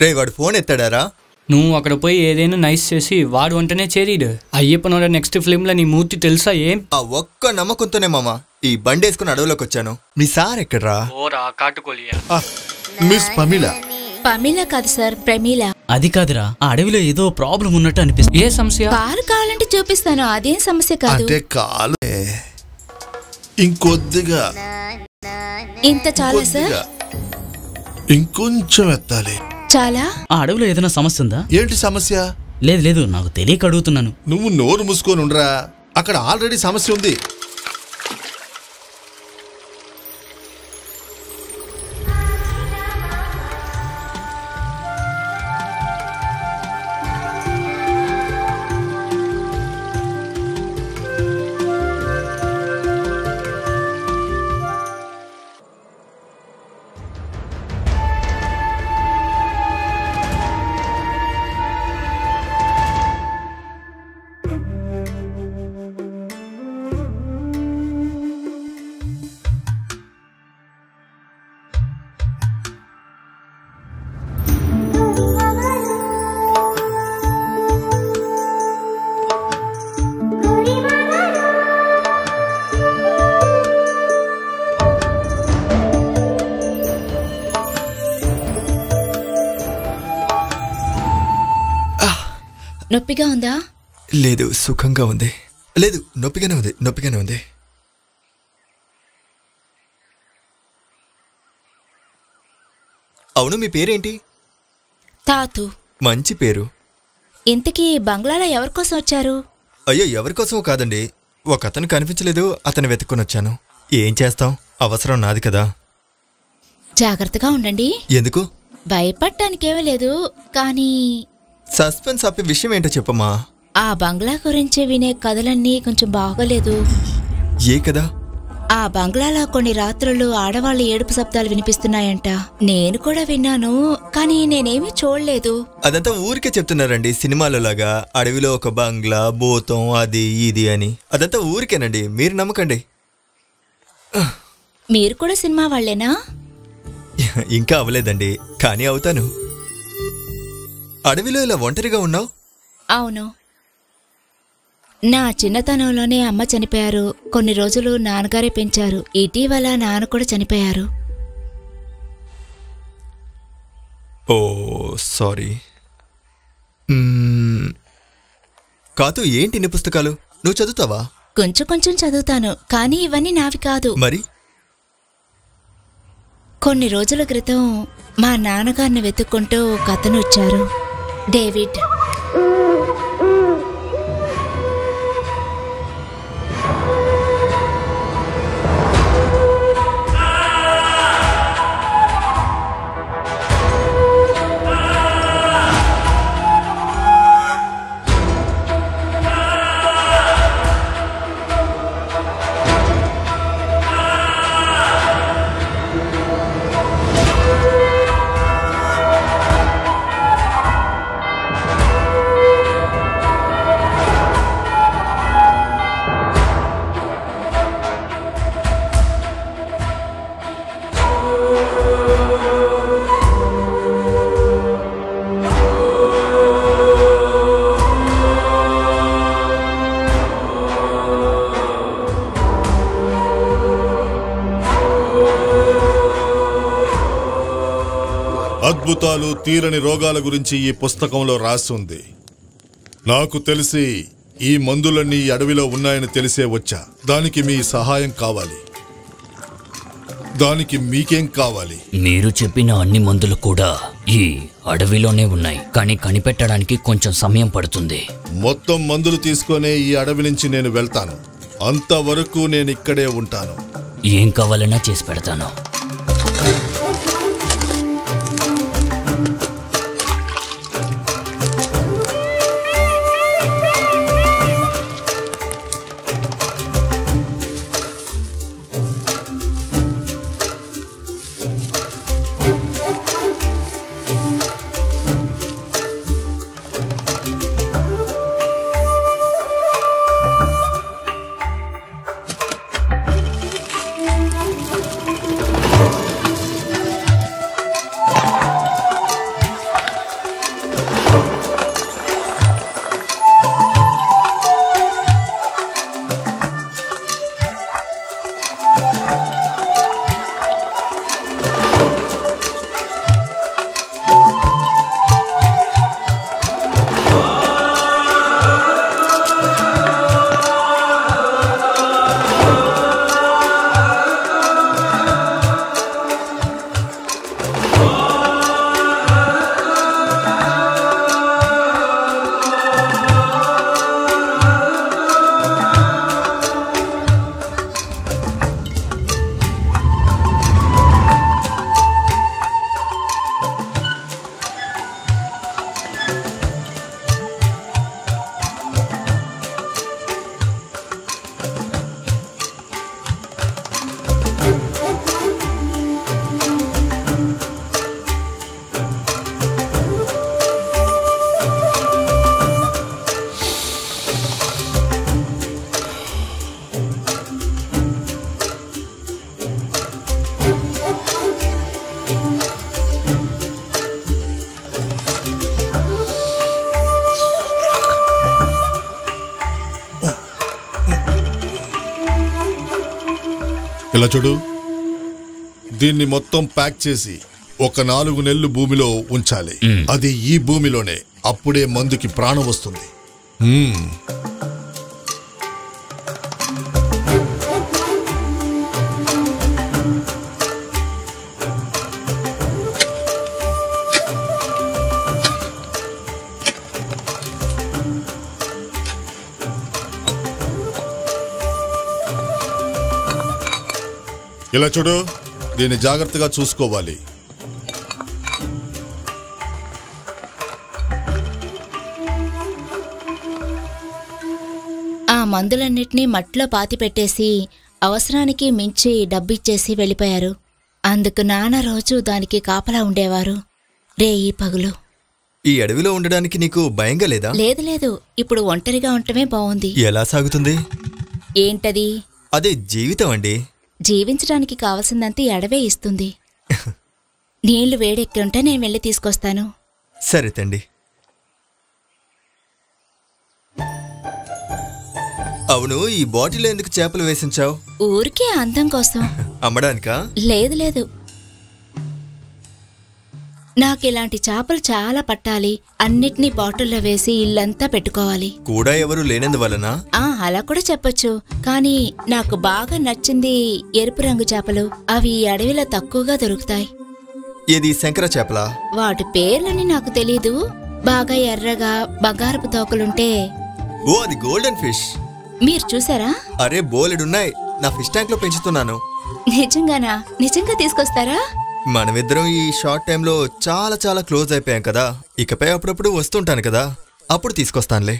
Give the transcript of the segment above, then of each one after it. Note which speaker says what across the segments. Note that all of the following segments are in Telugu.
Speaker 1: రే వాడు ఫోన్ ఎత్తాడారా
Speaker 2: నువ్వు అక్కడ పోయి ఏదైనా నైస్ చేసి వాడు వెంటనే చేరీడు అయ్యప్పనోడ నెక్స్ట్ ఫిల్మ్లో నీ మూర్తి తెలుసా ఏం
Speaker 1: ఆ ఒక్క నమ్మకంతోనే మామ ఈ బండి వేసుకుని అడవిలోకి వచ్చాను మీ సార్ ఎక్కడ్రా
Speaker 2: ఓరా కాటుకోలియా
Speaker 3: ఆ, మిస్ పమిల
Speaker 4: పమీల కాదు సార్ ప్రమీల
Speaker 5: అది కాదురా ఆ అడవిలో ఏదో ప్రాబ్లం ఉన్నట్టు అనిపిస్తుంది
Speaker 2: ఏ సమస్య
Speaker 4: కారు కావాలంటే చూపిస్తాను అదేం సమస్య కాదు
Speaker 3: అంటే కాలు ఇంకొద్దిగా
Speaker 4: ఇంత చాలా సార్
Speaker 3: కొద్దిగా ఇంకొంచెం ఎత్తాలి
Speaker 4: చాలా
Speaker 5: ఆ అడవిలో ఏదైనా సమస్య ఉందా
Speaker 3: ఏంటి సమస్య
Speaker 5: లేదు లేదు నాకు తెలియక అడుగుతున్నాను
Speaker 3: నువ్వు నోరు మూసుకొని ఉండరా అక్కడ ఆల్రెడీ సమస్య ఉంది
Speaker 4: నొప్పిగా ఉందా
Speaker 1: లేదు సుఖంగా ఉంది లేదు నొప్పిగానే ఉంది నొప్పిగానే ఉంది అవును మీ పేరేంటి
Speaker 4: తాతు
Speaker 1: మంచి పేరు
Speaker 4: ఇంతకీ బంగ్లాలో ఎవరి కోసం వచ్చారు
Speaker 1: అయ్యో ఎవరి కోసమో కాదండి ఒక అతను కనిపించలేదు అతను వెతుక్కొని వచ్చాను ఏం చేస్తాం అవసరం నాది కదా
Speaker 4: జాగ్రత్తగా ఉండండి
Speaker 1: ఎందుకు
Speaker 4: భయపడటానికేమీ లేదు కానీ
Speaker 1: సస్పెన్స్ ఆపే విషయం ఏంటో చెప్పమ్మా
Speaker 4: ఆ బంగ్లా గురించి వినే కథలన్నీ కొంచెం బాగోలేదు
Speaker 1: ఏ కదా
Speaker 4: ఆ బంగ్లాలో కొన్ని రాత్రులు ఆడవాళ్ళ ఏడుపు శబ్దాలు వినిపిస్తున్నాయంట నేను కూడా విన్నాను కానీ నేనేమీ చూడలేదు
Speaker 1: అదంతా ఊరికే చెప్తున్నారండి సినిమాలో లాగా అడవిలో ఒక బంగ్లా భూతం అది ఇది అని అదంతా ఊరికేనండి మీరు నమ్మకండి
Speaker 4: మీరు కూడా సినిమా వాళ్ళేనా
Speaker 1: ఇంకా అవ్వలేదండి కానీ అవుతాను అడవిలో ఇలా ఒంటరిగా ఉన్నావు
Speaker 4: అవును నా చిన్నతనంలోనే అమ్మ చనిపోయారు కొన్ని రోజులు నాన్నగారే పెంచారు ఇటీవల నాన్న కూడా చనిపోయారు
Speaker 1: ఓ సారీ మ్మ్. కాదు ఏంటి ఇన్ని పుస్తకాలు నువ్వు చదువుతావా
Speaker 4: కొంచెం కొంచెం చదువుతాను కానీ ఇవన్నీ నావి కాదు
Speaker 1: మరి
Speaker 4: కొన్ని రోజుల క్రితం మా నాన్నగారిని వెతుక్కుంటూ ఒక అతను వచ్చారు డేవిడ్
Speaker 3: అద్భుతాలు తీరని రోగాల గురించి ఈ పుస్తకంలో రాసి ఉంది నాకు తెలిసి ఈ మందులన్నీ ఈ అడవిలో ఉన్నాయని తెలిసే వచ్చా దానికి మీ సహాయం కావాలి దానికి మీకేం కావాలి
Speaker 6: మీరు చెప్పిన అన్ని మందులు కూడా ఈ అడవిలోనే ఉన్నాయి కానీ కనిపెట్టడానికి కొంచెం సమయం పడుతుంది
Speaker 3: మొత్తం మందులు తీసుకొనే ఈ అడవి నుంచి నేను వెళ్తాను అంతవరకు నేను ఇక్కడే ఉంటాను
Speaker 6: ఏం కావాలన్నా చేసి పెడతాను
Speaker 3: ఇలా చూడు దీన్ని మొత్తం ప్యాక్ చేసి ఒక నాలుగు నెలలు భూమిలో ఉంచాలి అది ఈ భూమిలోనే అప్పుడే మందుకి ప్రాణం వస్తుంది మ్మ్. ఇలా చూడు దీన్ని జాగ్రత్తగా చూసుకోవాలి
Speaker 4: ఆ మందులన్నిటినీ మట్టిలో పాతి పెట్టేసి అవసరానికి మించి డబ్బిచ్చేసి వెళ్ళిపోయారు అందుకు నాన్న రోజు దానికి కాపలా ఉండేవారు రే ఈ పగులు
Speaker 1: ఈ అడవిలో ఉండడానికి నీకు భయంగా లేదా
Speaker 4: లేదు లేదు ఇప్పుడు ఒంటరిగా ఉండటమే బాగుంది
Speaker 1: ఎలా సాగుతుంది
Speaker 4: ఏంటది
Speaker 1: అదే జీవితం అండి
Speaker 4: జీవించడానికి కావలసిందంతా ఈ అడవే ఇస్తుంది నీళ్లు వేడెక్కి ఉంటే నేను వెళ్ళి తీసుకొస్తాను
Speaker 1: సరే తండి అవును ఈ బాటిల్ ఎందుకు చేపలు వేసించావు
Speaker 4: ఊరికే అందం కోసం
Speaker 1: అమ్మడానికా
Speaker 4: లేదు లేదు నాకు ఇలాంటి చేపలు చాలా పట్టాలి అన్నిటినీ బాటిల్లో వేసి ఇల్లంతా పెట్టుకోవాలి
Speaker 1: కూడా ఎవరు లేనందువలన
Speaker 4: ఆ అలా కూడా చెప్పొచ్చు కానీ నాకు బాగా నచ్చింది ఎరుపు రంగు చేపలు అవి ఈ అడవిలో తక్కువగా దొరుకుతాయి
Speaker 1: ఇది శంకర చేపలా
Speaker 4: వాటి పేర్లని నాకు తెలీదు బాగా ఎర్రగా బంగారపు తోకలుంటే
Speaker 1: ఓ అది గోల్డెన్ ఫిష్
Speaker 4: మీరు చూసారా
Speaker 1: అరే బోలెడున్నాయి నా ఫిష్ ట్యాంక్ లో పెంచుతున్నాను
Speaker 4: నిజంగానా నిజంగా తీసుకొస్తారా
Speaker 1: మనమిద్దరం ఈ షార్ట్ టైంలో చాలా చాలా క్లోజ్ అయిపోయాం కదా ఇకపై అప్పుడప్పుడు వస్తుంటాను కదా అప్పుడు తీసుకొస్తానులే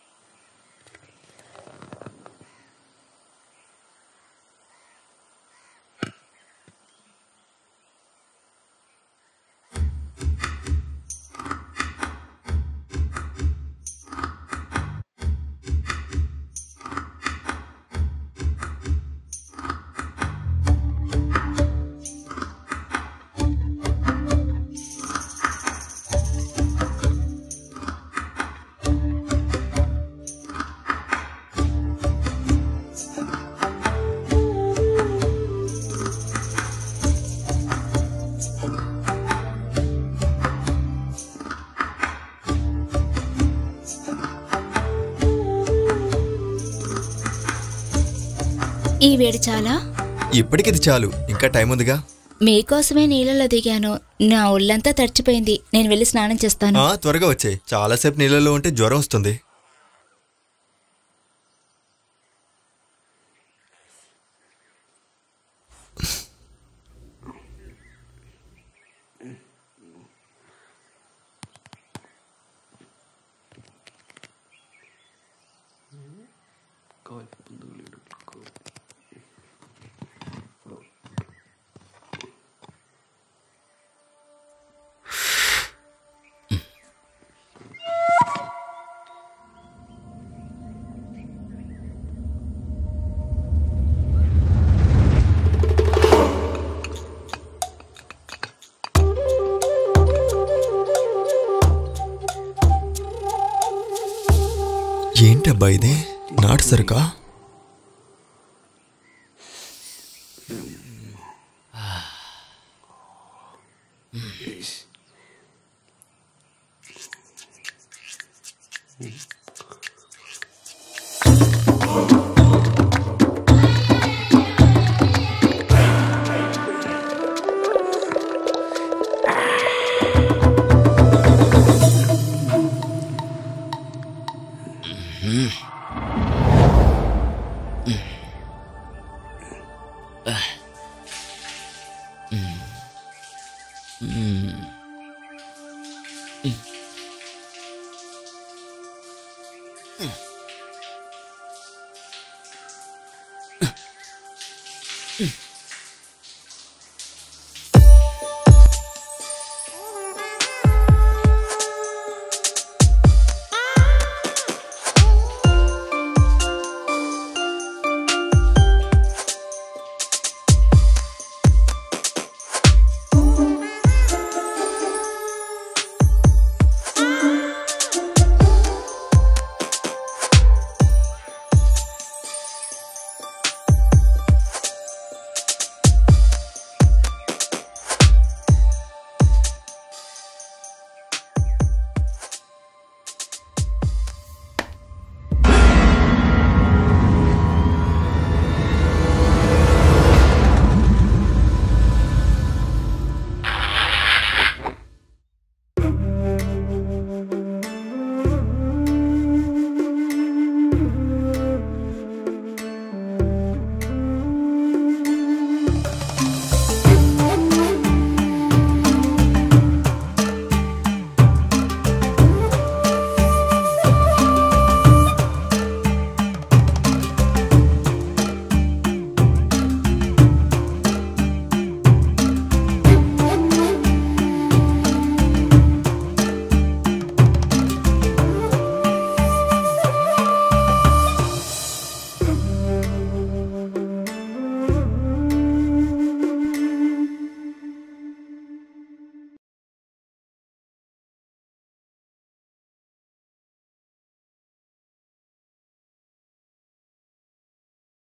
Speaker 4: ఈ వేడి చాలా
Speaker 1: ఇప్పటికిది చాలు ఇంకా టైం ఉందిగా
Speaker 4: మీకోసమే నీళ్ళలో దిగాను నా ఒళ్ళంతా తడిచిపోయింది నేను వెళ్ళి స్నానం చేస్తాను
Speaker 1: ఆ త్వరగా వచ్చాయి చాలాసేపు నీళ్ళలో ఉంటే జ్వరం వస్తుంది ఏంటబ్బా ఇది నాటు సరుకా
Speaker 6: Mm.